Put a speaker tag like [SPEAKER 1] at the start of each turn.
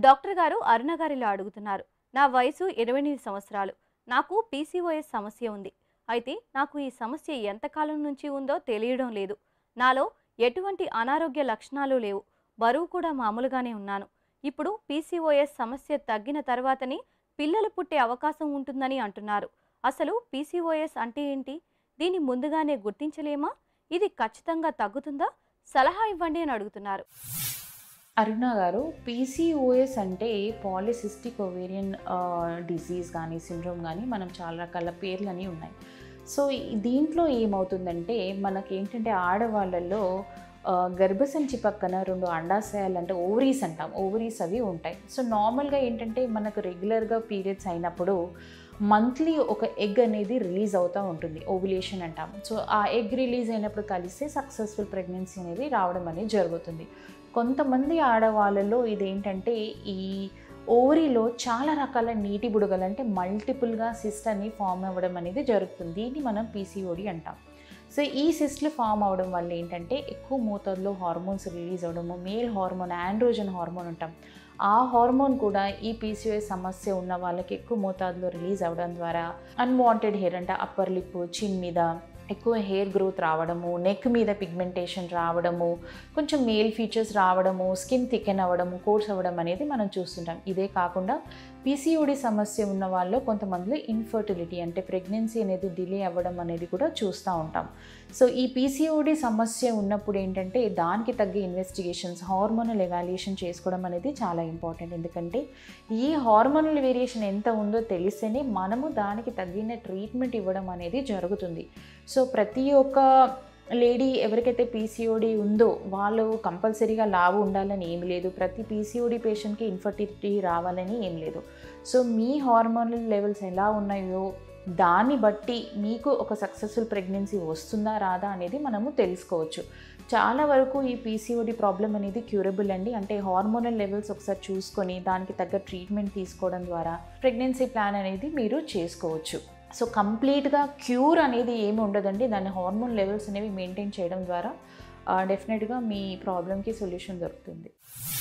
[SPEAKER 1] doctor గారు అరుణ గారిలా అడుగుతున్నారు నా వయసు ఇరవై ఎనిమిది సంవత్సరాలు నాకు పీసీఓఎస్ సమస్య ఉంది అయితే నాకు ఈ సమస్య ఎంతకాలం నుంచి ఉందో తెలియడం లేదు నాలో ఎటువంటి అనారోగ్య లక్షణాలు లేవు బరువు కూడా మామూలుగానే ఉన్నాను ఇప్పుడు పీసీఓఎస్ సమస్య తగ్గిన తర్వాతనే పిల్లలు పుట్టే అవకాశం ఉంటుందని అంటున్నారు అసలు పీసీఓఎస్ అంటే ఏంటి దీన్ని ముందుగానే గుర్తించలేమా ఇది ఖచ్చితంగా తగ్గుతుందా సలహా ఇవ్వండి అని అడుగుతున్నారు
[SPEAKER 2] అరుణ గారు పీసీఓఎస్ అంటే పాలిసిస్టిక్ ఓవేరియన్ డిసీజ్ కానీ సిండ్రోమ్ కానీ మనం చాలా రకాల పేర్లని ఉన్నాయి సో ఈ- దీంట్లో ఏమవుతుందంటే మనకేంటంటే ఆడవాళ్ళల్లో ఆ, గర్భసంచి పక్కన రెండు అండాశయాలు అంటే ఓవరీస్ అంటాం ఓవరీస్ అవి ఉంటాయి సో నార్మల్గా ఏంటంటే మనకు రెగ్యులర్గా పీరియడ్స్ అయినప్పుడు మంత్లీ ఒక ఎగ్ అనేది రిలీజ్ అవుతూ ఉంటుంది ఓవులేషన్ అంటాం సో ఆ ఎగ్ రిలీజ్ అయినప్పుడు కలిస్తే సక్సెస్ఫుల్ ప్రెగ్నెన్సీ అనేది రావడం అనేది జరుగుతుంది కొంతమంది ఆడవాళ్ళలో ఇదేంటంటే ఈ ఓవరీలో చాలా రకాల నీటి బుడగలు అంటే మల్టిపుల్గా సిస్ట్ అని ఫామ్ అవ్వడం అనేది జరుగుతుంది దీన్ని మనం పీసీఓడి అంటాం సో ఈ సిస్ట్లు ఫామ్ అవడం వల్ల ఏంటంటే ఎక్కువ మోతాదులో హార్మోన్స్ రిలీజ్ అవ్వడము మేల్ హార్మోన్ ఆండ్రోజన్ హార్మోన్ ఉంటాం ఆ హార్మోన్ కూడా ఈ పీసీఓఎస్ సమస్య ఉన్న వాళ్ళకి ఎక్కువ మోతాదులో రిలీజ్ అవ్వడం ద్వారా అన్వాంటెడ్ హెయిర్ అంటే అప్పర్ లిప్ చిన్ మీద ఎక్కువ హెయిర్ గ్రోత్ రావడము నెక్ మీద పిగ్మెంటేషన్ రావడము కొంచెం మేల్ ఫీచర్స్ రావడము స్కిన్ థికెన్ అవ్వడము కోర్స్ అవ్వడం అనేది మనం చూస్తుంటాం ఇదే కాకుండా పీసీఓడి సమస్య ఉన్న వాళ్ళు కొంతమందిలో ఇన్ఫర్టిలిటీ అంటే ప్రెగ్నెన్సీ అనేది డిలే అవ్వడం అనేది కూడా చూస్తూ ఉంటాం సో ఈ పీసీఓడి సమస్య ఉన్నప్పుడు ఏంటంటే దానికి తగ్గ ఇన్వెస్టిగేషన్స్ హార్మోనల్ ఎవాల్యుయేషన్ చేసుకోవడం అనేది చాలా ఇంపార్టెంట్ ఎందుకంటే ఈ హార్మోనల్ వేరియేషన్ ఎంత ఉందో తెలిస్తేనే మనము దానికి తగిన ట్రీట్మెంట్ ఇవ్వడం అనేది జరుగుతుంది సో ప్రతి ఒక్క లేడీ ఎవరికైతే పీసీఓడి ఉందో వాళ్ళు కంపల్సరీగా లావు ఉండాలని ఏం లేదు ప్రతి పీసీఓడి పేషెంట్కి ఇన్ఫర్టిలిటీ రావాలని ఏం లేదు సో మీ హార్మోనల్ లెవెల్స్ ఎలా ఉన్నాయో దాన్ని బట్టి మీకు ఒక సక్సెస్ఫుల్ ప్రెగ్నెన్సీ వస్తుందా రాదా అనేది మనము తెలుసుకోవచ్చు చాలా వరకు ఈ పీసీఓడి ప్రాబ్లం అనేది క్యూరబుల్ అండి అంటే హార్మోనల్ లెవెల్స్ ఒకసారి చూసుకొని దానికి తగ్గ ట్రీట్మెంట్ తీసుకోవడం ద్వారా ప్రెగ్నెన్సీ ప్లాన్ అనేది మీరు చేసుకోవచ్చు సో కంప్లీట్గా క్యూర్ అనేది ఏమి ఉండదండి దాని హార్మోన్ లెవెల్స్ అనేవి మెయింటైన్ చేయడం ద్వారా డెఫినెట్గా మీ ప్రాబ్లమ్కి సొల్యూషన్ దొరుకుతుంది